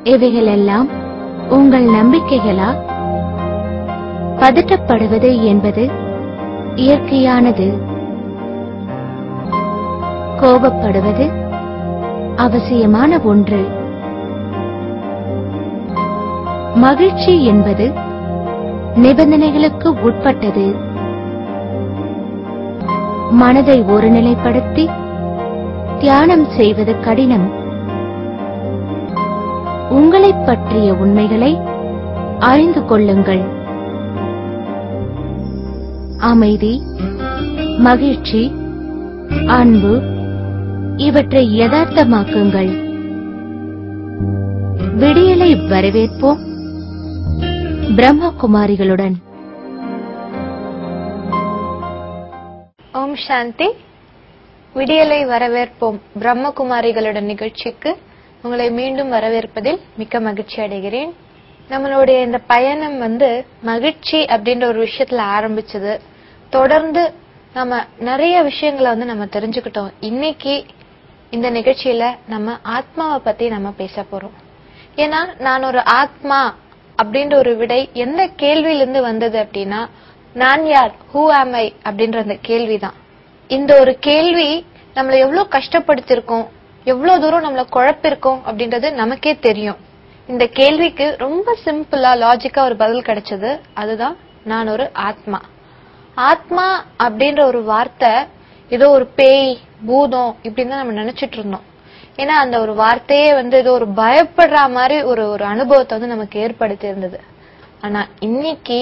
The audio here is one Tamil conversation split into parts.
இவைகளெல்லாம் உங்கள் நம்பிக்கைகளா பதட்டப்படுவது என்பது இயற்கையானது கோபப்படுவது அவசியமான ஒன்று மகிழ்ச்சி என்பது நிபந்தனைகளுக்கு உட்பட்டது மனதை ஒருநிலைப்படுத்தி தியானம் செய்வது கடினம் உங்களைப் பற்றிய உண்மைகளை அறிந்து கொள்ளுங்கள் அமைதி மகிழ்ச்சி அன்பு இவற்றை யதார்த்தமாக்குங்கள் விடியலை வரவேற்போம் பிரம்மகுமாரிகளுடன் ஓம் சாந்தி விடியலை வரவேற்போம் பிரம்மகுமாரிகளுடன் நிகழ்ச்சிக்கு உங்களை மீண்டும் வரவேற்பதில் மிக்க மகிழ்ச்சி அடைகிறேன் நம்மளுடைய இந்த பயணம் வந்து மகிழ்ச்சி அப்படின்ற ஒரு விஷயத்துல ஆரம்பிச்சது தொடர்ந்து நம்ம நிறைய விஷயங்களை வந்து நம்ம தெரிஞ்சுக்கிட்டோம் இன்னைக்கு இந்த நிகழ்ச்சியில நம்ம ஆத்மாவை பத்தி நம்ம பேச போறோம் ஏன்னா நான் ஒரு ஆத்மா அப்படின்ற ஒரு விடை எந்த கேள்வியிலிருந்து வந்தது அப்படின்னா நான் யார் ஹூ ஆம் ஐ அப்படின்ற அந்த கேள்விதான் இந்த ஒரு கேள்வி நம்மளை எவ்வளவு கஷ்டப்படுத்திருக்கோம் எவ்வளவு தூரம் நம்மள குழப்பிருக்கோம் அப்படின்றது நமக்கே தெரியும் இந்த கேள்விக்கு ரொம்ப சிம்பிளா லாஜிக்கா ஒரு பதில் கிடைச்சது அதுதான் நான் ஒரு ஆத்மா ஆத்மா அப்படின்ற ஒரு வார்த்தை ஏதோ ஒரு பேய் பூதம் இப்படின்னு தான் நம்ம நினைச்சிட்டு இருந்தோம் ஏன்னா அந்த ஒரு வார்த்தையே வந்து ஏதோ ஒரு பயப்படுற மாதிரி ஒரு ஒரு அனுபவத்தை வந்து நமக்கு ஏற்படுத்தி இருந்தது ஆனா இன்னைக்கு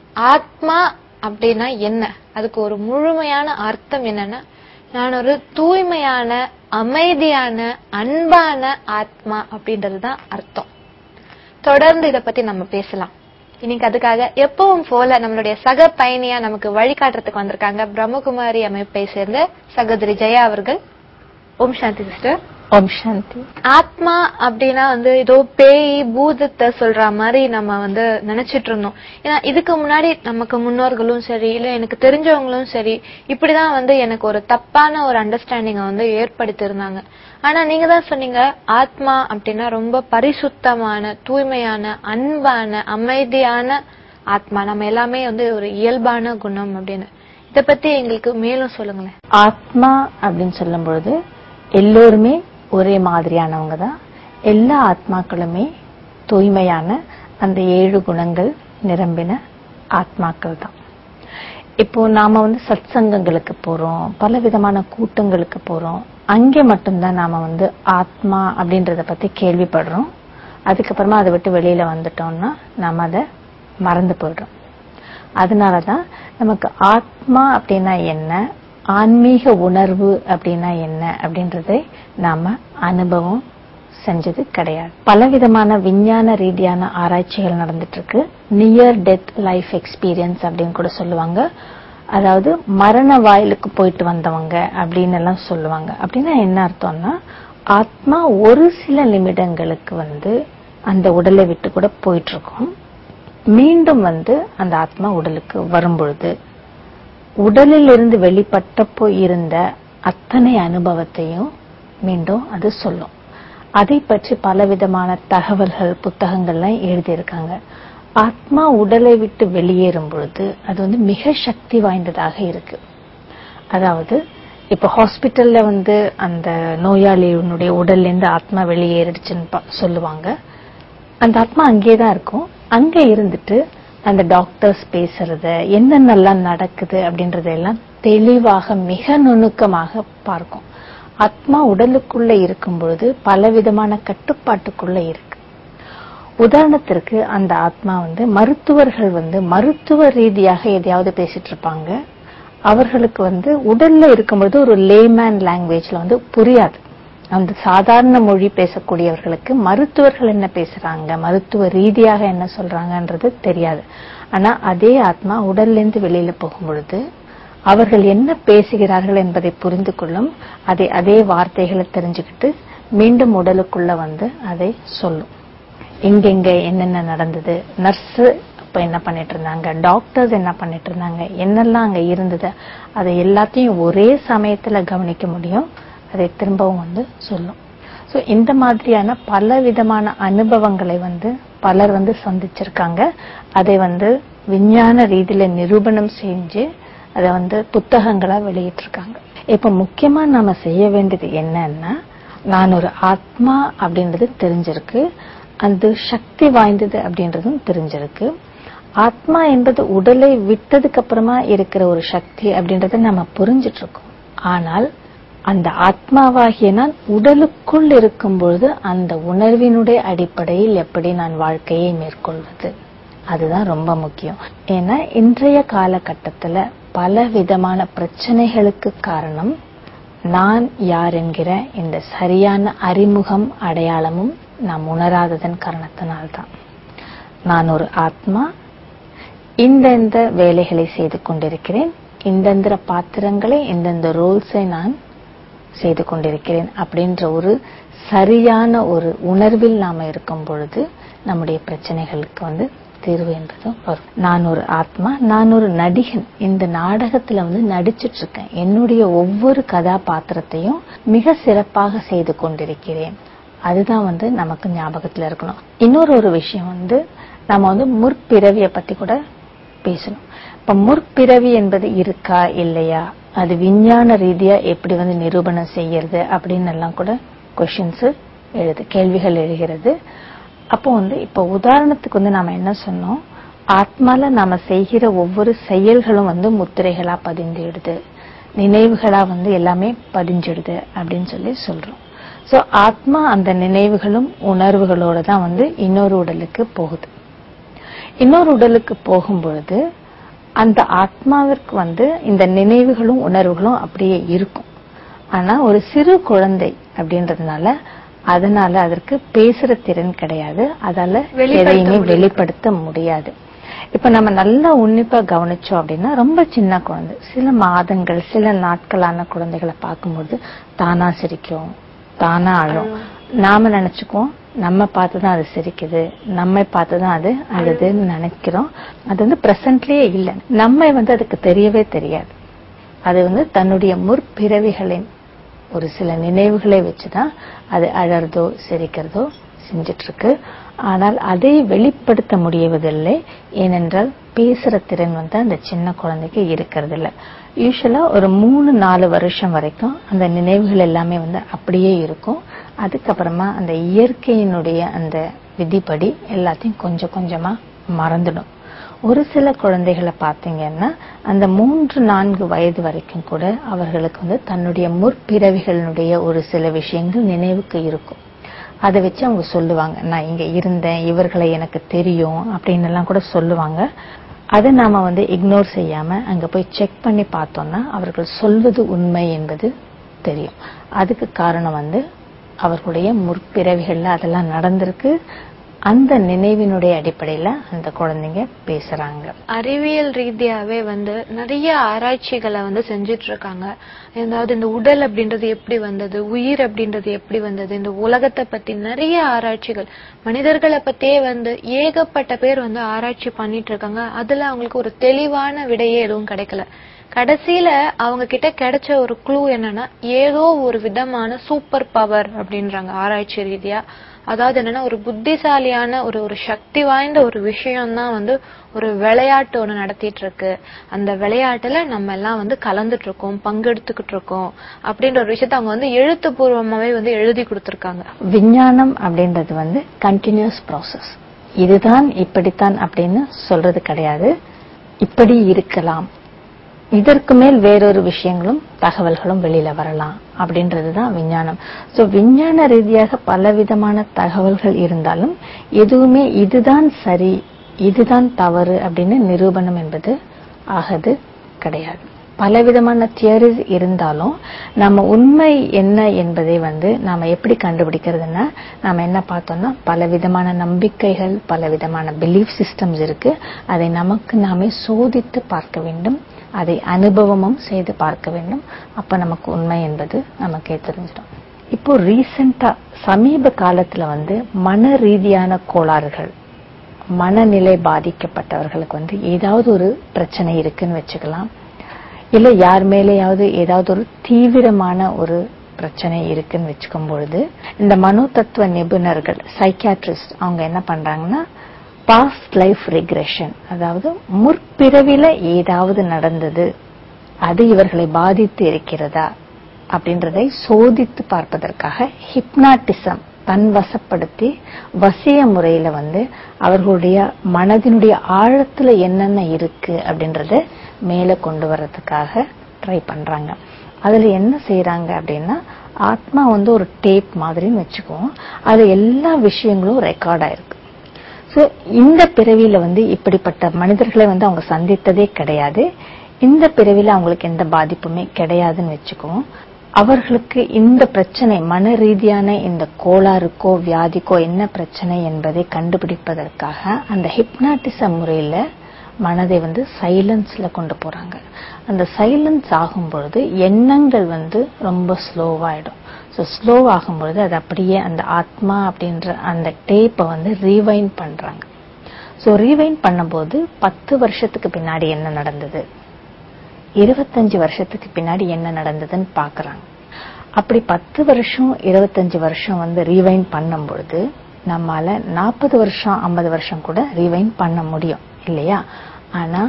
ஆத்மா அப்படின்னா என்ன அதுக்கு ஒரு முழுமையான அர்த்தம் என்னன்னா நான் ஒரு தூய்மையான அமைதியான அன்பான ஆத்மா அப்படின்றதுதான் அர்த்தம் தொடர்ந்து இத பத்தி நம்ம பேசலாம் இன்னைக்கு அதுக்காக எப்பவும் போல நம்மளுடைய சக பயணியா நமக்கு வழிகாட்டுறதுக்கு வந்திருக்காங்க பிரம்மகுமாரி அமைப்பை சேர்ந்த சகோதரி ஜெயா அவர்கள் ஓம் சாந்தி சிஸ்டர் ஓம் சாந்தி ஆத்மா அப்படின்னா வந்து ஏதோ பேய் பூதத்தை சொல்ற மாதிரி நம்ம வந்து நினைச்சிட்டு இருந்தோம் ஏன்னா இதுக்கு முன்னாடி நமக்கு முன்னோர்களும் சரி இல்ல எனக்கு தெரிஞ்சவங்களும் சரி இப்படிதான் வந்து எனக்கு ஒரு தப்பான ஒரு அண்டர்ஸ்டாண்டிங்க வந்து ஏற்படுத்தி இருந்தாங்க ஆனா நீங்க தான் சொன்னீங்க ஆத்மா அப்படின்னா ரொம்ப பரிசுத்தமான தூய்மையான அன்பான அமைதியான ஆத்மா நம்ம எல்லாமே வந்து ஒரு இயல்பான குணம் அப்படின்னு இத பத்தி எங்களுக்கு மேலும் சொல்லுங்களேன் ஆத்மா அப்படின்னு சொல்லும் பொழுது எல்லோருமே ஒரே மாதிரியானவங்க தான் எல்லா ஆத்மாக்களுமே தூய்மையான அந்த ஏழு குணங்கள் நிரம்பின ஆத்மாக்கள் தான் இப்போ நாம வந்து சத்சங்கங்களுக்கு போறோம் பல விதமான கூட்டங்களுக்கு போறோம் அங்கே மட்டும்தான் நாம வந்து ஆத்மா அப்படின்றத பத்தி கேள்விப்படுறோம் அதுக்கப்புறமா அதை விட்டு வெளியில வந்துட்டோம்னா நாம அதை மறந்து போயிடுறோம் அதனாலதான் நமக்கு ஆத்மா அப்படின்னா என்ன ஆன்மீக உணர்வு அப்படின்னா என்ன அப்படின்றதை நாம அனுபவம் செஞ்சது கிடையாது பலவிதமான விஞ்ஞான ரீதியான ஆராய்ச்சிகள் நடந்துட்டு இருக்கு நியர் டெத் லைஃப் எக்ஸ்பீரியன்ஸ் அப்படின்னு கூட சொல்லுவாங்க அதாவது மரண வாயிலுக்கு போயிட்டு வந்தவங்க அப்படின்னு எல்லாம் சொல்லுவாங்க அப்படின்னா என்ன அர்த்தம்னா ஆத்மா ஒரு சில நிமிடங்களுக்கு வந்து அந்த உடலை விட்டு கூட போயிட்டு இருக்கும் மீண்டும் வந்து அந்த ஆத்மா உடலுக்கு வரும் பொழுது உடலில் இருந்து வெளிப்பட்டப்போ இருந்த அத்தனை அனுபவத்தையும் மீண்டும் அது சொல்லும் அதை பற்றி பலவிதமான தகவல்கள் புத்தகங்கள்லாம் எழுதியிருக்காங்க ஆத்மா உடலை விட்டு வெளியேறும் பொழுது அது வந்து மிக சக்தி வாய்ந்ததாக இருக்கு அதாவது இப்ப ஹாஸ்பிட்டல்ல வந்து அந்த நோயாளியினுடைய உடல்ல இருந்து ஆத்மா வெளியேறிடுச்சுன்னு ப- சொல்லுவாங்க அந்த ஆத்மா அங்கேயே தான் இருக்கும் அங்க இருந்துட்டு அந்த டாக்டர்ஸ் பேசுறத என்னென்னலாம் நடக்குது அப்படின்றதெல்லாம் தெளிவாக மிக நுணுக்கமாக பார்க்கும் ஆத்மா உடலுக்குள்ள இருக்கும் பொழுது பலவிதமான கட்டுப்பாட்டுக்குள்ள இருக்கு உதாரணத்திற்கு அந்த ஆத்மா வந்து மருத்துவர்கள் வந்து மருத்துவ ரீதியாக எதையாவது பேசிட்டு இருப்பாங்க அவர்களுக்கு வந்து உடல்ல இருக்கும்பொழுது ஒரு லேமேன் லாங்குவேஜ்ல வந்து புரியாது அந்த சாதாரண மொழி பேசக்கூடியவர்களுக்கு மருத்துவர்கள் என்ன பேசுறாங்க மருத்துவ ரீதியாக என்ன சொல்றாங்கன்றது தெரியாது ஆனா அதே ஆத்மா உடல்ல இருந்து வெளியில போகும் பொழுது அவர்கள் என்ன பேசுகிறார்கள் என்பதை புரிந்து கொள்ளும் அதை அதே வார்த்தைகளை தெரிஞ்சுக்கிட்டு மீண்டும் உடலுக்குள்ள வந்து அதை சொல்லும் எங்கெங்க என்னென்ன நடந்தது நர்ஸ் அப்ப என்ன பண்ணிட்டு இருந்தாங்க டாக்டர்ஸ் என்ன பண்ணிட்டு இருந்தாங்க என்னெல்லாம் அங்க இருந்தது அதை எல்லாத்தையும் ஒரே சமயத்துல கவனிக்க முடியும் அதை திரும்பவும் வந்து சொல்லும் ஸோ இந்த மாதிரியான பல விதமான அனுபவங்களை வந்து பலர் வந்து சந்திச்சிருக்காங்க அதை வந்து விஞ்ஞான ரீதியில நிரூபணம் செஞ்சு அதை வந்து புத்தகங்களா வெளியிட்டிருக்காங்க இப்ப முக்கியமா நாம செய்ய வேண்டியது என்னன்னா நான் ஒரு ஆத்மா அப்படின்றது தெரிஞ்சிருக்கு அது சக்தி வாய்ந்தது அப்படின்றதும் தெரிஞ்சிருக்கு ஆத்மா என்பது உடலை விட்டதுக்கு அப்புறமா இருக்கிற ஒரு சக்தி அப்படின்றத நம்ம புரிஞ்சிட்டு இருக்கோம் ஆனால் அந்த ஆத்மாவாகிய நான் உடலுக்குள் இருக்கும் பொழுது அந்த உணர்வினுடைய அடிப்படையில் எப்படி நான் வாழ்க்கையை மேற்கொள்வது அதுதான் ரொம்ப முக்கியம் ஏன்னா இன்றைய காலகட்டத்துல பல விதமான பிரச்சனைகளுக்கு காரணம் நான் யார் என்கிற இந்த சரியான அறிமுகம் அடையாளமும் நாம் உணராததன் காரணத்தினால்தான் நான் ஒரு ஆத்மா இந்தந்த வேலைகளை செய்து கொண்டிருக்கிறேன் இந்தந்த பாத்திரங்களை இந்தந்த ரோல்ஸை நான் செய்து கொண்டிருக்கிறேன் அப்படின்ற ஒரு சரியான ஒரு உணர்வில் நாம இருக்கும் பொழுது நம்முடைய பிரச்சனைகளுக்கு வந்து தீர்வு என்பதும் வரும் நான் ஒரு ஆத்மா நான் ஒரு நடிகன் இந்த நாடகத்துல வந்து நடிச்சிட்டு இருக்கேன் என்னுடைய ஒவ்வொரு கதாபாத்திரத்தையும் மிக சிறப்பாக செய்து கொண்டிருக்கிறேன் அதுதான் வந்து நமக்கு ஞாபகத்துல இருக்கணும் இன்னொரு ஒரு விஷயம் வந்து நம்ம வந்து முற்பிறவியை பத்தி கூட பேசணும் இப்ப முற்பிறவி என்பது இருக்கா இல்லையா அது விஞ்ஞான ரீதியா எப்படி வந்து நிரூபணம் செய்யறது அப்படின்னு எல்லாம் கூட கொஷின்ஸ் எழுது கேள்விகள் எழுகிறது அப்போ வந்து இப்ப உதாரணத்துக்கு வந்து நாம என்ன சொன்னோம் ஆத்மால நாம செய்கிற ஒவ்வொரு செயல்களும் வந்து முத்திரைகளா பதிந்துடுது நினைவுகளா வந்து எல்லாமே பதிஞ்சிடுது அப்படின்னு சொல்லி சொல்றோம் சோ ஆத்மா அந்த நினைவுகளும் உணர்வுகளோட தான் வந்து இன்னொரு உடலுக்கு போகுது இன்னொரு உடலுக்கு போகும் பொழுது அந்த ஆத்மாவிற்கு வந்து இந்த நினைவுகளும் உணர்வுகளும் அப்படியே இருக்கும் ஆனா ஒரு சிறு குழந்தை அப்படின்றதுனால அதனால அதற்கு பேசுற திறன் கிடையாது அதால வெளிப்படுத்த எதையுமே முடியாது. வெளிப்படுத்த முடியாது இப்ப நம்ம நல்லா உன்னிப்பா கவனிச்சோம் அப்படின்னா ரொம்ப சின்ன குழந்தை சில மாதங்கள் சில நாட்களான குழந்தைகளை பார்க்கும்போது தானா சிரிக்கும் தானா அழும் நாம நினைச்சுக்குவோம் நம்ம பார்த்துதான் அது சிரிக்குது நம்மை பார்த்துதான் அது அழுதுன்னு நினைக்கிறோம் அது வந்து பிரசன்ட்லயே இல்லை நம்மை வந்து அதுக்கு தெரியவே தெரியாது அது வந்து தன்னுடைய முற்பிறவிகளின் ஒரு சில நினைவுகளை வச்சுதான் அது அழறதோ சிரிக்கிறதோ செஞ்சிட்டு இருக்கு ஆனால் அதை வெளிப்படுத்த முடியவதில்லை ஏனென்றால் பேசுற திறன் வந்து அந்த சின்ன குழந்தைக்கு இருக்கிறது இல்ல யூஸ்வலா ஒரு மூணு நாலு வருஷம் வரைக்கும் அந்த நினைவுகள் எல்லாமே வந்து அப்படியே இருக்கும் அதுக்கப்புறமா அந்த இயற்கையினுடைய அந்த விதிப்படி எல்லாத்தையும் கொஞ்சம் கொஞ்சமா மறந்துடும் ஒரு சில குழந்தைகளை பார்த்தீங்கன்னா அந்த மூன்று நான்கு வயது வரைக்கும் கூட அவர்களுக்கு வந்து தன்னுடைய முற்பிறவிகளினுடைய ஒரு சில விஷயங்கள் நினைவுக்கு இருக்கும் அதை வச்சு அவங்க சொல்லுவாங்க நான் இங்க இருந்தேன் இவர்களை எனக்கு தெரியும் அப்படின்னு எல்லாம் கூட சொல்லுவாங்க அதை நாம வந்து இக்னோர் செய்யாம அங்க போய் செக் பண்ணி பார்த்தோம்னா அவர்கள் சொல்வது உண்மை என்பது தெரியும் அதுக்கு காரணம் வந்து அவர்களுடைய முற்பிறவிகள்ல அதெல்லாம் நடந்திருக்கு அந்த நினைவினுடைய அடிப்படையில அந்த குழந்தைங்க பேசுறாங்க அறிவியல் ரீதியாவே வந்து நிறைய ஆராய்ச்சிகளை வந்து செஞ்சுட்டு இருக்காங்க அதாவது இந்த உடல் அப்படின்றது எப்படி வந்தது உயிர் அப்படின்றது எப்படி வந்தது இந்த உலகத்தை பத்தி நிறைய ஆராய்ச்சிகள் மனிதர்களை பத்தியே வந்து ஏகப்பட்ட பேர் வந்து ஆராய்ச்சி பண்ணிட்டு இருக்காங்க அதுல அவங்களுக்கு ஒரு தெளிவான விடையே எதுவும் கிடைக்கல கடைசியில அவங்க கிட்ட கிடைச்ச ஒரு க்ளூ என்னன்னா ஏதோ ஒரு விதமான சூப்பர் பவர் அப்படின்றாங்க ஆராய்ச்சி ரீதியா அதாவது என்னன்னா ஒரு புத்திசாலியான ஒரு ஒரு சக்தி வாய்ந்த ஒரு விஷயம் தான் வந்து ஒரு விளையாட்டு ஒண்ணு நடத்திட்டு இருக்கு அந்த விளையாட்டுல நம்ம எல்லாம் வந்து கலந்துட்டு இருக்கோம் பங்கெடுத்துக்கிட்டு இருக்கோம் அப்படின்ற ஒரு விஷயத்த அவங்க வந்து எழுத்துப்பூர்வமாவே வந்து எழுதி கொடுத்திருக்காங்க விஞ்ஞானம் அப்படின்றது வந்து கண்டினியூஸ் ப்ராசஸ் இதுதான் இப்படித்தான் அப்படின்னு சொல்றது கிடையாது இப்படி இருக்கலாம் இதற்கு மேல் வேறொரு விஷயங்களும் தகவல்களும் வெளியில வரலாம் அப்படின்றதுதான் விஞ்ஞானம் சோ விஞ்ஞான ரீதியாக பலவிதமான தகவல்கள் இருந்தாலும் எதுவுமே இதுதான் சரி இதுதான் தவறு அப்படின்னு நிரூபணம் என்பது ஆகது கிடையாது பலவிதமான தியரிஸ் இருந்தாலும் நம்ம உண்மை என்ன என்பதை வந்து நாம எப்படி கண்டுபிடிக்கிறதுன்னா நாம என்ன பார்த்தோம்னா பலவிதமான நம்பிக்கைகள் பலவிதமான பிலீஃப் சிஸ்டம்ஸ் இருக்கு அதை நமக்கு நாமே சோதித்து பார்க்க வேண்டும் அதை அனுபவமும் செய்து பார்க்க வேண்டும் அப்ப நமக்கு உண்மை என்பது நமக்கே தெரிஞ்சிடும் இப்போ ரீசெண்டா சமீப காலத்துல வந்து மன ரீதியான கோளாறுகள் மனநிலை பாதிக்கப்பட்டவர்களுக்கு வந்து ஏதாவது ஒரு பிரச்சனை இருக்குன்னு வச்சுக்கலாம் இல்ல யார் மேலேயாவது ஏதாவது ஒரு தீவிரமான ஒரு பிரச்சனை இருக்குன்னு வச்சுக்கும் பொழுது இந்த மனோ தத்துவ நிபுணர்கள் சைக்கியாட்ரிஸ்ட் அவங்க என்ன பண்றாங்கன்னா பாஸ்ட் லைஃப் ரிக்ரெஷன் அதாவது முற்பிறவில ஏதாவது நடந்தது அது இவர்களை பாதித்து இருக்கிறதா அப்படின்றதை சோதித்து பார்ப்பதற்காக ஹிப்னாட்டிசம் தன்வசப்படுத்தி வசிய முறையில வந்து அவர்களுடைய மனதினுடைய ஆழத்துல என்னென்ன இருக்கு அப்படின்றத மேல கொண்டு வர்றதுக்காக ட்ரை பண்றாங்க அதுல என்ன செய்யறாங்க அப்படின்னா ஆத்மா வந்து ஒரு டேப் மாதிரின்னு வச்சுக்குவோம் அது எல்லா விஷயங்களும் ரெக்கார்ட் ஆயிருக்கு சோ இந்த பிறவியில வந்து இப்படிப்பட்ட மனிதர்களை வந்து அவங்க சந்தித்ததே கிடையாது இந்த பிறவியில அவங்களுக்கு எந்த பாதிப்புமே கிடையாதுன்னு வச்சுக்குவோம் அவர்களுக்கு இந்த பிரச்சனை மன ரீதியான இந்த கோளாறுக்கோ வியாதிக்கோ என்ன பிரச்சனை என்பதை கண்டுபிடிப்பதற்காக அந்த ஹிப்னாட்டிசம் முறையில மனதை வந்து சைலன்ஸ்ல கொண்டு போறாங்க அந்த சைலன்ஸ் ஆகும் பொழுது எண்ணங்கள் வந்து ரொம்ப ஸ்லோவாயிடும் ஸோ ஸ்லோ ஆகும் பொழுது அது அப்படியே அந்த ஆத்மா அப்படின்ற அந்த டேப்பை வந்து ரீவைண்ட் பண்றாங்க ஸோ ரீவைண்ட் பண்ணும்போது பத்து வருஷத்துக்கு பின்னாடி என்ன நடந்தது இருபத்தஞ்சு வருஷத்துக்கு பின்னாடி என்ன நடந்ததுன்னு பாக்குறாங்க அப்படி பத்து வருஷம் இருபத்தஞ்சு வருஷம் வந்து ரீவைண்ட் பண்ணும் பொழுது நம்மால நாற்பது வருஷம் ஐம்பது வருஷம் கூட ரீவைண்ட் பண்ண முடியும் இல்லையா ஆனா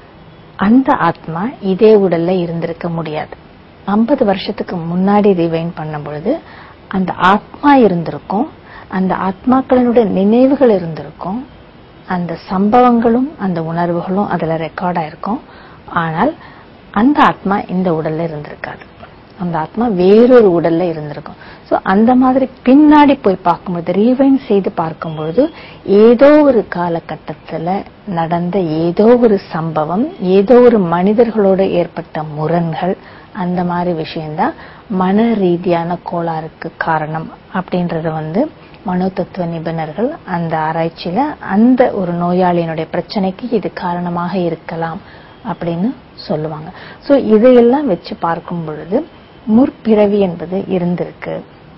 அந்த ஆத்மா இதே உடல்ல இருந்திருக்க முடியாது ஐம்பது வருஷத்துக்கு முன்னாடி ரீவைண்ட் பண்ணும் பொழுது அந்த ஆத்மா இருந்திருக்கும் அந்த ஆத்மாக்களினுடைய நினைவுகள் இருந்திருக்கும் அந்த சம்பவங்களும் அந்த உணர்வுகளும் அதுல ரெக்கார்ட் ஆயிருக்கும் ஆனால் அந்த ஆத்மா இந்த உடல்ல இருந்திருக்காது அந்த ஆத்மா வேறொரு உடல்ல இருந்திருக்கும் சோ அந்த மாதிரி பின்னாடி போய் பார்க்கும்போது ரீவைண்ட் செய்து பார்க்கும்பொழுது ஏதோ ஒரு காலகட்டத்துல நடந்த ஏதோ ஒரு சம்பவம் ஏதோ ஒரு மனிதர்களோட ஏற்பட்ட முரண்கள் அந்த மாதிரி விஷயம்தான் மன ரீதியான கோளாறுக்கு காரணம் அப்படின்றத வந்து மனோ தத்துவ நிபுணர்கள் அந்த ஆராய்ச்சியில அந்த ஒரு நோயாளியினுடைய பிரச்சனைக்கு இது காரணமாக இருக்கலாம் அப்படின்னு சொல்லுவாங்க சோ இதையெல்லாம் வச்சு பார்க்கும் பொழுது முற்பிறவி என்பது இருந்திருக்கு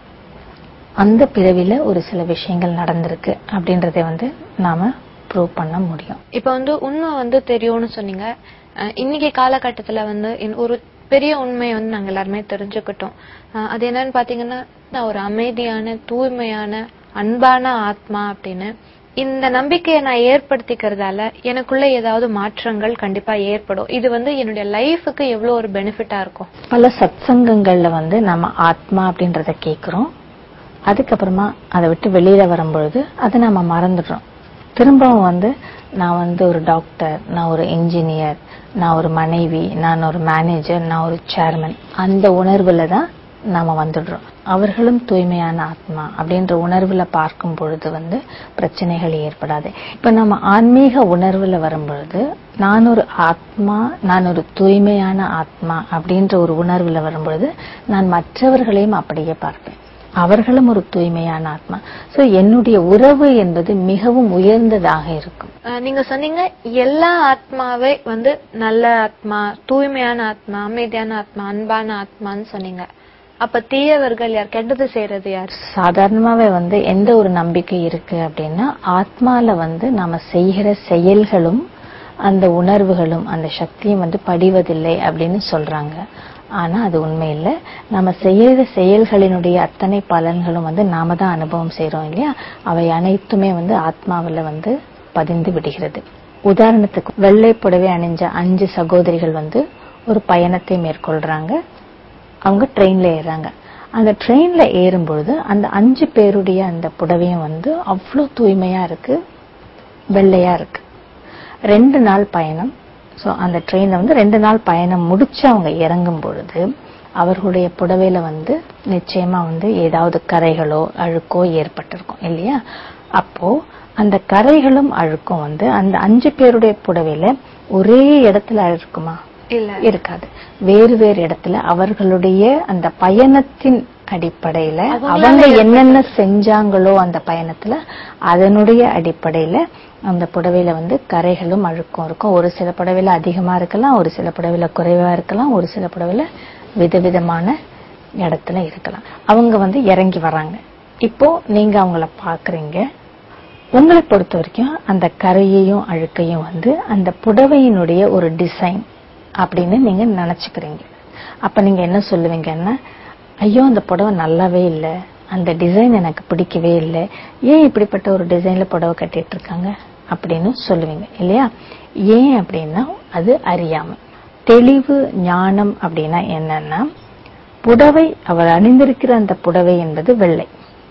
அந்த பிறவில ஒரு சில விஷயங்கள் நடந்திருக்கு அப்படின்றதை வந்து நாம ப்ரூவ் பண்ண முடியும் இப்ப வந்து உண்மை வந்து தெரியும்னு சொன்னீங்க அஹ் இன்னைக்கு காலகட்டத்துல வந்து இன்- ஒரு பெரிய உண்மையை வந்து நாங்க எல்லாருமே தெரிஞ்சுக்கிட்டோம் அஹ் அது என்னன்னு பாத்தீங்கன்னா நான் ஒரு அமைதியான தூய்மையான அன்பான ஆத்மா அப்படின்னு இந்த நம்பிக்கையை நான் ஏற்படுத்திக்கிறதால எனக்குள்ள ஏதாவது மாற்றங்கள் கண்டிப்பா ஏற்படும் இது வந்து என்னுடைய லைஃபுக்கு எவ்வளவு ஒரு பெனிஃபிட்டா இருக்கும் பல சத்சங்கங்கள்ல வந்து நம்ம ஆத்மா அப்படின்றத கேக்குறோம் அதுக்கப்புறமா அதை விட்டு வெளியில வரும்பொழுது அதை நம்ம மறந்துடுறோம் திரும்பவும் வந்து நான் வந்து ஒரு டாக்டர் நான் ஒரு இன்ஜினியர் நான் ஒரு மனைவி நான் ஒரு மேனேஜர் நான் ஒரு சேர்மன் அந்த உணர்வுல தான் நாம வந்துடுறோம் அவர்களும் தூய்மையான ஆத்மா அப்படின்ற உணர்வுல பார்க்கும் பொழுது வந்து பிரச்சனைகள் ஏற்படாது இப்ப நம்ம ஆன்மீக உணர்வுல வரும் பொழுது நான் ஒரு ஆத்மா நான் ஒரு தூய்மையான ஆத்மா அப்படின்ற ஒரு உணர்வுல வரும் பொழுது நான் மற்றவர்களையும் அப்படியே பார்ப்பேன் அவர்களும் ஒரு தூய்மையான ஆத்மா சோ என்னுடைய உறவு என்பது மிகவும் உயர்ந்ததாக இருக்கும் அஹ் நீங்க சொன்னீங்க எல்லா ஆத்மாவே வந்து நல்ல ஆத்மா தூய்மையான ஆத்மா அமைதியான ஆத்மா அன்பான ஆத்மான்னு சொன்னீங்க அப்ப தீயவர்கள் யார் கெட்டது செய்யறது யார் சாதாரணமாவே வந்து எந்த ஒரு நம்பிக்கை இருக்கு அப்படின்னா ஆத்மால வந்து நாம செய்கிற செயல்களும் அந்த உணர்வுகளும் அந்த சக்தியும் வந்து படிவதில்லை அப்படின்னு சொல்றாங்க ஆனா அது உண்மை இல்ல நம்ம செய்யற செயல்களினுடைய அத்தனை பலன்களும் வந்து நாம தான் அனுபவம் செய்றோம் இல்லையா அவை அனைத்துமே வந்து ஆத்மாவுல வந்து பதிந்து விடுகிறது உதாரணத்துக்கு வெள்ளை புடவை அணிஞ்ச அஞ்சு சகோதரிகள் வந்து ஒரு பயணத்தை மேற்கொள்றாங்க அவங்க ட்ரெயின்ல ஏறாங்க அந்த ட்ரெயின்ல ஏறும் பொழுது அந்த அஞ்சு பேருடைய அந்த புடவையும் வந்து அவ்வளோ தூய்மையா இருக்கு வெள்ளையா இருக்கு ரெண்டு நாள் பயணம் சோ அந்த ட்ரெயின்ல வந்து ரெண்டு நாள் பயணம் முடிச்சு அவங்க இறங்கும் பொழுது அவர்களுடைய புடவையில வந்து நிச்சயமா வந்து ஏதாவது கரைகளோ அழுக்கோ ஏற்பட்டிருக்கும் இல்லையா அப்போ அந்த கரைகளும் அழுக்கும் வந்து அந்த அஞ்சு பேருடைய புடவையில ஒரே இடத்துல இருக்குமா இல்ல இருக்காது வேறு வேறு இடத்துல அவர்களுடைய அந்த பயணத்தின் அடிப்படையில அவங்களால அவங்க என்னென்ன செஞ்சாங்களோ அந்த பயணத்துல அதனுடைய அடிப்படையில அந்த புடவையில வந்து கரைகளும் அழுக்கும் இருக்கும் ஒரு சில புடவையில அதிகமா இருக்கலாம் ஒரு சில புடவையில குறைவா இருக்கலாம் ஒரு சில புடவையில விதவிதமான இடத்துல இருக்கலாம் அவங்க வந்து இறங்கி வராங்க இப்போ நீங்க அவங்கள பாக்குறீங்க உங்களை பொறுத்த வரைக்கும் அந்த கரையையும் அழுக்கையும் வந்து அந்த புடவையினுடைய ஒரு டிசைன் அப்படின்னு நீங்க நினைச்சுக்கிறீங்க அப்ப நீங்க என்ன சொல்லுவீங்கன்னா ஐயோ அந்த புடவை நல்லாவே இல்லை அந்த டிசைன் எனக்கு பிடிக்கவே இல்லை ஏன் இப்படிப்பட்ட ஒரு டிசைன்ல புடவை கட்டிட்டு இருக்காங்க அப்படின்னு சொல்லுவீங்க இல்லையா ஏன் அப்படின்னா அது அறியாமை தெளிவு ஞானம் அப்படின்னா என்னன்னா புடவை அவர் அணிந்திருக்கிற அந்த புடவை என்பது வெள்ளை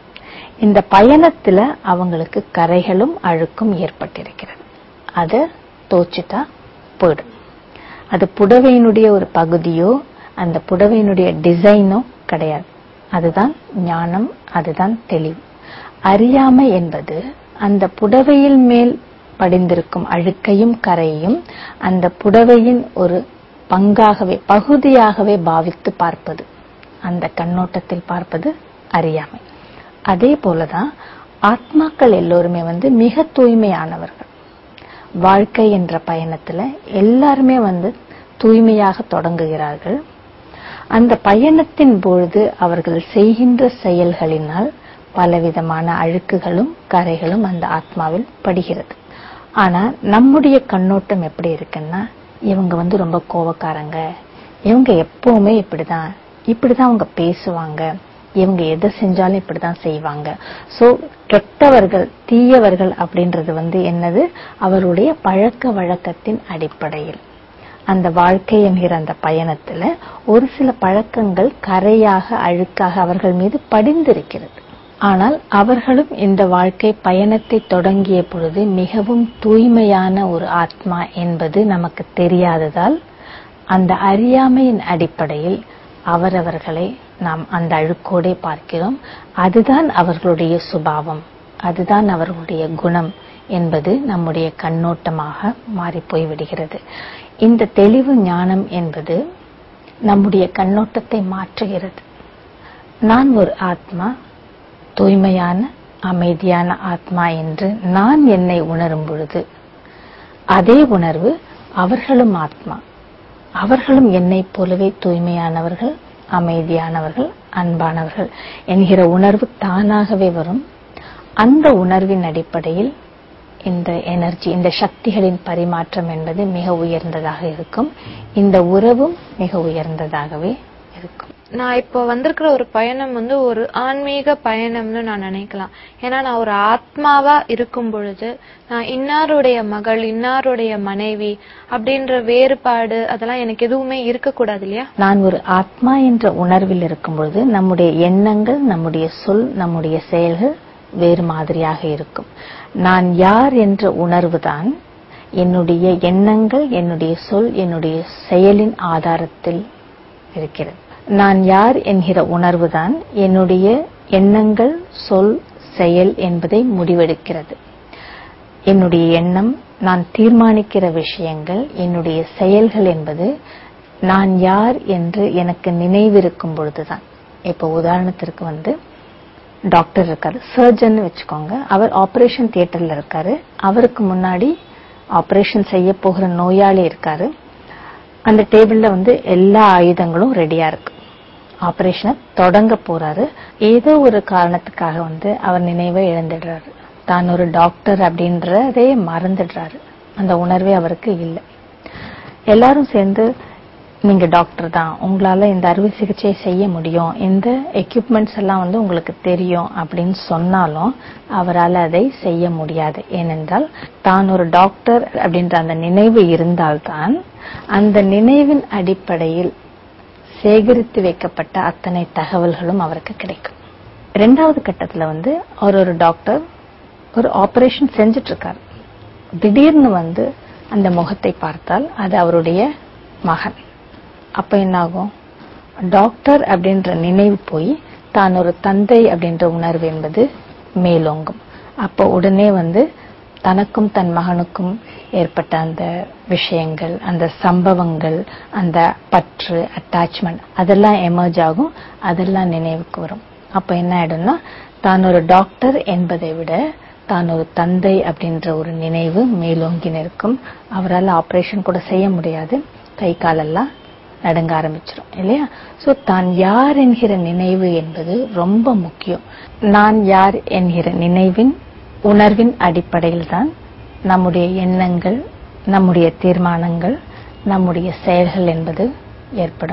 இந்த பயணத்துல அவங்களுக்கு கரைகளும் அழுக்கும் ஏற்பட்டிருக்கிறது அத தோச்சிட்டா போயிடும் அது புடவையினுடைய ஒரு பகுதியோ அந்த புடவையினுடைய டிசைனோ கிடையாது அதுதான் ஞானம் அதுதான் தெளிவு அறியாமை என்பது அந்த புடவையில் மேல் படிந்திருக்கும் அழுக்கையும் கரையையும் அந்த புடவையின் ஒரு பங்காகவே பகுதியாகவே பாவித்து பார்ப்பது அந்த கண்ணோட்டத்தில் பார்ப்பது அறியாமை அதே போலதான் ஆத்மாக்கள் எல்லோருமே வந்து மிக தூய்மையானவர்கள் வாழ்க்கை என்ற பயணத்துல எல்லாருமே வந்து தூய்மையாக தொடங்குகிறார்கள் அந்த பயணத்தின் பொழுது அவர்கள் செய்கின்ற செயல்களினால் பலவிதமான அழுக்குகளும் கரைகளும் அந்த ஆத்மாவில் படுகிறது ஆனா நம்முடைய கண்ணோட்டம் எப்படி இருக்குன்னா இவங்க வந்து ரொம்ப கோவக்காரங்க இவங்க எப்பவுமே இப்படிதான் இப்படிதான் அவங்க பேசுவாங்க இவங்க எதை செஞ்சாலும் இப்படிதான் செய்வாங்க சோ கெட்டவர்கள் தீயவர்கள் அப்படின்றது வந்து என்னது அவருடைய பழக்க வழக்கத்தின் அடிப்படையில் அந்த வாழ்க்கை என்கிற அந்த பயணத்துல ஒரு சில பழக்கங்கள் கரையாக அழுக்காக அவர்கள் மீது படிந்திருக்கிறது ஆனால் அவர்களும் இந்த வாழ்க்கை பயணத்தை தொடங்கிய பொழுது மிகவும் தூய்மையான ஒரு ஆத்மா என்பது நமக்கு தெரியாததால் அந்த அறியாமையின் அடிப்படையில் அவரவர்களை நாம் அந்த அழுக்கோடே பார்க்கிறோம் அதுதான் அவர்களுடைய சுபாவம் அதுதான் அவர்களுடைய குணம் என்பது நம்முடைய கண்ணோட்டமாக மாறி போய்விடுகிறது இந்த தெளிவு ஞானம் என்பது நம்முடைய கண்ணோட்டத்தை மாற்றுகிறது நான் ஒரு ஆத்மா தூய்மையான அமைதியான ஆத்மா என்று நான் என்னை உணரும் பொழுது அதே உணர்வு அவர்களும் ஆத்மா அவர்களும் என்னைப் போலவே தூய்மையானவர்கள் அமைதியானவர்கள் அன்பானவர்கள் என்கிற உணர்வு தானாகவே வரும் அந்த உணர்வின் அடிப்படையில் இந்த எனர்ஜி இந்த சக்திகளின் பரிமாற்றம் என்பது மிக உயர்ந்ததாக இருக்கும் இந்த உறவும் மிக உயர்ந்ததாகவே இருக்கும் நான் இப்போ வந்திருக்கிற ஒரு பயணம் வந்து ஒரு ஆன்மீக பயணம்னு நான் நினைக்கலாம் ஏன்னா நான் ஒரு ஆத்மாவா இருக்கும் பொழுது நான் இன்னாருடைய மகள் இன்னாருடைய மனைவி அப்படின்ற வேறுபாடு அதெல்லாம் எனக்கு எதுவுமே இருக்கக்கூடாது இல்லையா நான் ஒரு ஆத்மா என்ற உணர்வில் இருக்கும் பொழுது நம்முடைய எண்ணங்கள் நம்முடைய சொல் நம்முடைய செயல்கள் வேறு மாதிரியாக இருக்கும் நான் யார் என்ற உணர்வுதான் என்னுடைய எண்ணங்கள் என்னுடைய சொல் என்னுடைய செயலின் ஆதாரத்தில் இருக்கிறது நான் யார் என்கிற உணர்வுதான் என்னுடைய எண்ணங்கள் சொல் செயல் என்பதை முடிவெடுக்கிறது என்னுடைய எண்ணம் நான் தீர்மானிக்கிற விஷயங்கள் என்னுடைய செயல்கள் என்பது நான் யார் என்று எனக்கு நினைவிருக்கும் பொழுதுதான் இப்போ உதாரணத்திற்கு வந்து டாக்டர் இருக்காரு சர்ஜன் வச்சுக்கோங்க அவர் ஆபரேஷன் தியேட்டர்ல இருக்காரு அவருக்கு முன்னாடி ஆபரேஷன் செய்ய போகிற நோயாளி இருக்காரு அந்த டேபிள்ல வந்து எல்லா ஆயுதங்களும் ரெடியா இருக்கு ஆபரேஷனை தொடங்க போறாரு ஏதோ ஒரு காரணத்துக்காக வந்து அவர் நினைவை இழந்துடுறாரு தான் ஒரு டாக்டர் அப்படின்றதே மறந்துடுறாரு அந்த உணர்வே அவருக்கு இல்லை எல்லாரும் சேர்ந்து நீங்க டாக்டர் தான் உங்களால இந்த அறுவை சிகிச்சை செய்ய முடியும் இந்த எக்யூப்மெண்ட்ஸ் எல்லாம் வந்து உங்களுக்கு தெரியும் அப்படின்னு சொன்னாலும் அவரால் அதை செய்ய முடியாது ஏனென்றால் தான் ஒரு டாக்டர் அப்படின்ற அந்த நினைவு இருந்தால்தான் அந்த நினைவின் அடிப்படையில் சேகரித்து வைக்கப்பட்ட அத்தனை தகவல்களும் அவருக்கு கிடைக்கும் ரெண்டாவது கட்டத்துல வந்து அவர் ஒரு டாக்டர் ஒரு ஆபரேஷன் செஞ்சுட்டு இருக்காரு திடீர்னு வந்து அந்த முகத்தை பார்த்தால் அது அவருடைய மகன் அப்ப என்ன ஆகும் டாக்டர் அப்படின்ற நினைவு போய் தான் ஒரு தந்தை அப்படின்ற உணர்வு என்பது மேலோங்கும் அப்போ உடனே வந்து தனக்கும் தன் மகனுக்கும் ஏற்பட்ட அந்த விஷயங்கள் அந்த சம்பவங்கள் அந்த பற்று அட்டாச்மெண்ட் அதெல்லாம் எமர்ஜ் ஆகும் அதெல்லாம் நினைவுக்கு வரும் அப்ப என்ன ஆயிடும்னா தான் ஒரு டாக்டர் என்பதை விட தான் ஒரு தந்தை அப்படின்ற ஒரு நினைவு மேலோங்கி நிற்கும் அவரால் ஆபரேஷன் கூட செய்ய முடியாது கை காலெல்லாம் நடுங்க ஆரம்பிச்சிடும் இல்லையா சோ தான் யார் என்கிற நினைவு என்பது ரொம்ப முக்கியம் நான் யார் என்கிற நினைவின் உணர்வின் அடிப்படையில் தான் நம்முடைய எண்ணங்கள் நம்முடைய தீர்மானங்கள் நம்முடைய செயல்கள் என்பது ஏற்படும்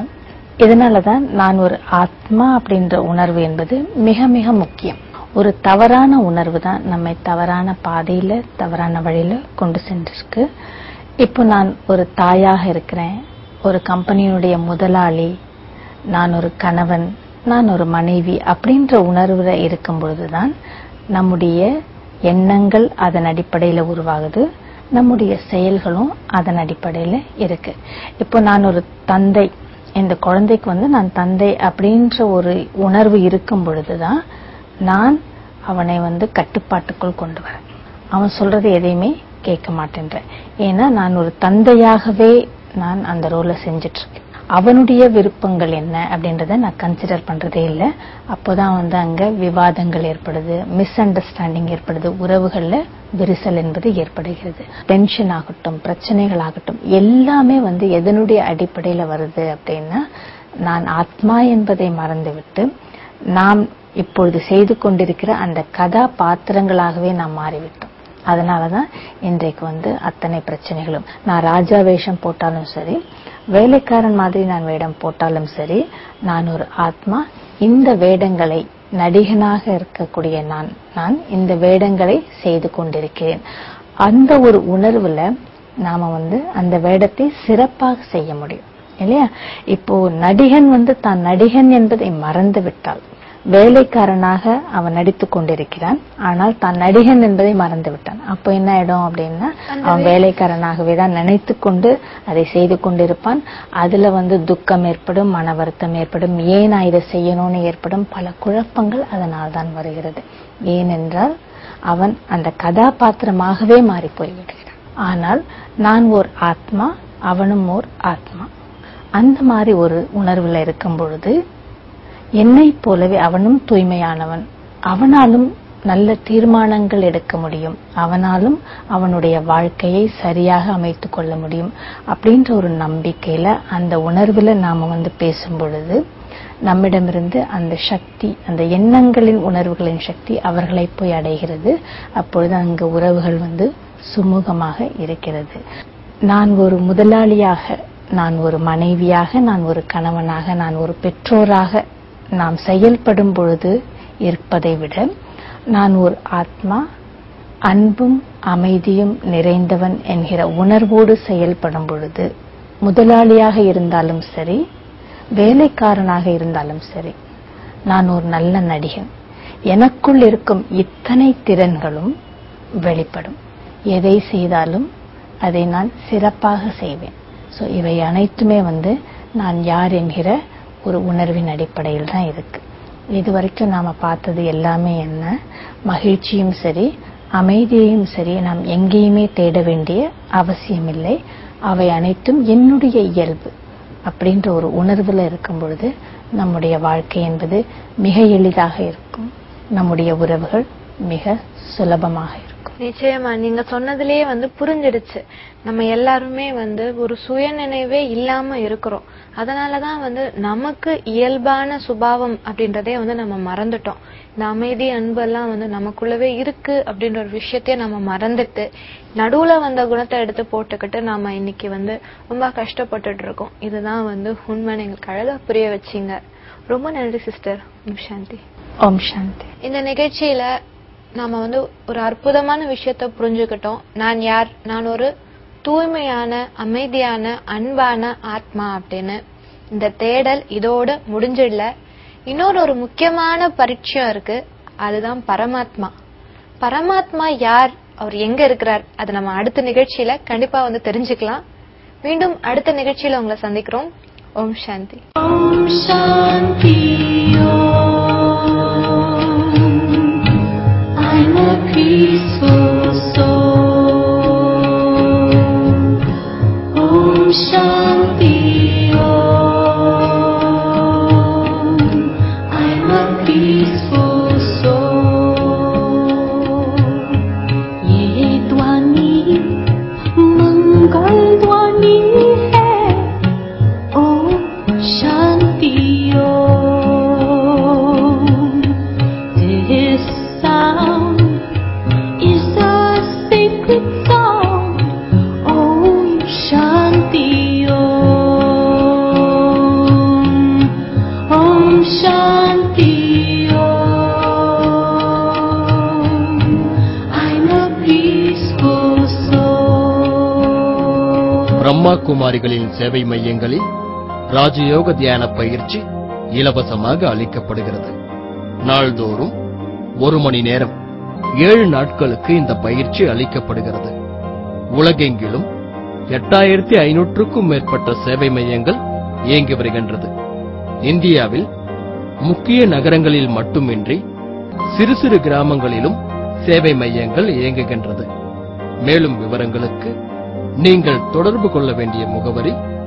இதனாலதான் நான் ஒரு ஆத்மா அப்படின்ற உணர்வு என்பது மிக மிக முக்கியம் ஒரு தவறான உணர்வு தான் நம்மை தவறான பாதையில தவறான வழியில கொண்டு சென்றிருக்கு இப்போ நான் ஒரு தாயாக இருக்கிறேன் ஒரு கம்பெனியுடைய முதலாளி நான் ஒரு கணவன் நான் ஒரு மனைவி அப்படின்ற உணர்வுல இருக்கும் பொழுதுதான் நம்முடைய எண்ணங்கள் அதன் அடிப்படையில உருவாகுது நம்முடைய செயல்களும் அதன் அடிப்படையில இருக்கு இப்போ நான் ஒரு தந்தை இந்த குழந்தைக்கு வந்து நான் தந்தை அப்படின்ற ஒரு உணர்வு இருக்கும் பொழுதுதான் நான் அவனை வந்து கட்டுப்பாட்டுக்குள் கொண்டு வரேன் அவன் சொல்றது எதையுமே கேட்க மாட்டேன்றேன் ஏன்னா நான் ஒரு தந்தையாகவே நான் அந்த ரோலை செஞ்சுட்டு இருக்கேன் அவனுடைய விருப்பங்கள் என்ன அப்படின்றத நான் கன்சிடர் பண்றதே இல்லை அப்போதான் வந்து அங்க விவாதங்கள் ஏற்படுது மிஸ் அண்டர்ஸ்டாண்டிங் ஏற்படுது உறவுகள்ல விரிசல் என்பது ஏற்படுகிறது டென்ஷன் ஆகட்டும் பிரச்சனைகள் ஆகட்டும் எல்லாமே வந்து எதனுடைய அடிப்படையில வருது அப்படின்னா நான் ஆத்மா என்பதை மறந்துவிட்டு நாம் இப்பொழுது செய்து கொண்டிருக்கிற அந்த கதாபாத்திரங்களாகவே நாம் மாறிவிட்டோம் அதனாலதான் இன்றைக்கு வந்து அத்தனை பிரச்சனைகளும் நான் ராஜா வேஷம் போட்டாலும் சரி வேலைக்காரன் மாதிரி நான் வேடம் போட்டாலும் சரி நான் ஒரு ஆத்மா இந்த வேடங்களை நடிகனாக இருக்கக்கூடிய நான் நான் இந்த வேடங்களை செய்து கொண்டிருக்கிறேன் அந்த ஒரு உணர்வுல நாம வந்து அந்த வேடத்தை சிறப்பாக செய்ய முடியும் இல்லையா இப்போ நடிகன் வந்து தான் நடிகன் என்பதை மறந்து விட்டால் வேலைக்காரனாக அவன் நடித்துக் கொண்டிருக்கிறான் ஆனால் தான் நடிகன் என்பதை மறந்து விட்டான் அப்போ என்ன ஆயிடும் அப்படின்னா அவன் வேலைக்காரனாகவே தான் நினைத்து கொண்டு அதை செய்து கொண்டிருப்பான் அதுல வந்து துக்கம் ஏற்படும் மன வருத்தம் ஏற்படும் ஏன் நான் இதை செய்யணும்னு ஏற்படும் பல குழப்பங்கள் அதனால் தான் வருகிறது ஏனென்றால் அவன் அந்த கதாபாத்திரமாகவே மாறி போய்விடுகிறான் ஆனால் நான் ஓர் ஆத்மா அவனும் ஓர் ஆத்மா அந்த மாதிரி ஒரு உணர்வுல இருக்கும் பொழுது என்னைப் போலவே அவனும் தூய்மையானவன் அவனாலும் நல்ல தீர்மானங்கள் எடுக்க முடியும் அவனாலும் அவனுடைய வாழ்க்கையை சரியாக அமைத்துக் கொள்ள முடியும் அப்படின்ற ஒரு நம்பிக்கையில அந்த உணர்வுல நாம வந்து பேசும் பொழுது நம்மிடமிருந்து அந்த சக்தி அந்த எண்ணங்களின் உணர்வுகளின் சக்தி அவர்களை போய் அடைகிறது அப்பொழுது அங்கு உறவுகள் வந்து சுமூகமாக இருக்கிறது நான் ஒரு முதலாளியாக நான் ஒரு மனைவியாக நான் ஒரு கணவனாக நான் ஒரு பெற்றோராக நாம் செயல்படும் பொழுது இருப்பதை விட நான் ஒரு ஆத்மா அன்பும் அமைதியும் நிறைந்தவன் என்கிற உணர்வோடு செயல்படும் பொழுது முதலாளியாக இருந்தாலும் சரி வேலைக்காரனாக இருந்தாலும் சரி நான் ஒரு நல்ல நடிகன் எனக்குள் இருக்கும் இத்தனை திறன்களும் வெளிப்படும் எதை செய்தாலும் அதை நான் சிறப்பாக செய்வேன் சோ இவை அனைத்துமே வந்து நான் யார் என்கிற ஒரு உணர்வின் அடிப்படையில் தான் இருக்கு இது வரைக்கும் நாம பார்த்தது எல்லாமே என்ன மகிழ்ச்சியும் சரி அமைதியையும் சரி நாம் எங்கேயுமே தேட வேண்டிய அவசியமில்லை அவை அனைத்தும் என்னுடைய இயல்பு அப்படின்ற ஒரு உணர்வுல இருக்கும் பொழுது நம்முடைய வாழ்க்கை என்பது மிக எளிதாக இருக்கும் நம்முடைய உறவுகள் மிக சுலபமாக இருக்கும் நிச்சயமா நீங்க சொன்னதுலயே வந்து புரிஞ்சிடுச்சு நம்ம எல்லாருமே வந்து ஒரு சுயநினைவே இல்லாம இருக்கிறோம் அதனாலதான் வந்து நமக்கு இயல்பான சுபாவம் அப்படின்றதே வந்து நம்ம மறந்துட்டோம் இந்த அமைதி அன்பு எல்லாம் வந்து நமக்குள்ளவே இருக்கு அப்படின்ற ஒரு விஷயத்தையே நம்ம மறந்துட்டு நடுவுல வந்த குணத்தை எடுத்து போட்டுக்கிட்டு நாம இன்னைக்கு வந்து ரொம்ப கஷ்டப்பட்டுட்டு இருக்கோம் இதுதான் வந்து உண்மைன்னு எங்களுக்கு அழகா புரிய வச்சீங்க ரொம்ப நன்றி சிஸ்டர் சாந்தி ஓம் சாந்தி இந்த நிகழ்ச்சியில நாம வந்து ஒரு அற்புதமான விஷயத்த புரிஞ்சுக்கிட்டோம் நான் யார் நான் ஒரு தூய்மையான அமைதியான அன்பான ஆத்மா அப்படின்னு இந்த தேடல் இதோட முடிஞ்சிடல இன்னொரு ஒரு முக்கியமான பரிச்சயம் இருக்கு அதுதான் பரமாத்மா பரமாத்மா யார் அவர் எங்க இருக்கிறார் அதை நம்ம அடுத்த நிகழ்ச்சியில கண்டிப்பா வந்து தெரிஞ்சுக்கலாம் மீண்டும் அடுத்த நிகழ்ச்சியில உங்களை சந்திக்கிறோம் ஓம் சாந்தி I'm a peaceful soul. Om Shanti Om. I'm a peaceful soul. ये ध्वनि मंगल ध्वनि है ओम शांति ओम This sound is பிரம்மா குமாரிகளின் சேவை மையங்களில் ராஜயோக தியான பயிற்சி இலவசமாக அளிக்கப்படுகிறது நாள்தோறும் ஒரு மணி நேரம் ஏழு நாட்களுக்கு இந்த பயிற்சி அளிக்கப்படுகிறது உலகெங்கிலும் எட்டாயிரத்தி ஐநூற்றுக்கும் மேற்பட்ட சேவை மையங்கள் இயங்கி வருகின்றது இந்தியாவில் முக்கிய நகரங்களில் மட்டுமின்றி சிறு சிறு கிராமங்களிலும் சேவை மையங்கள் இயங்குகின்றது மேலும் விவரங்களுக்கு நீங்கள் தொடர்பு கொள்ள வேண்டிய முகவரி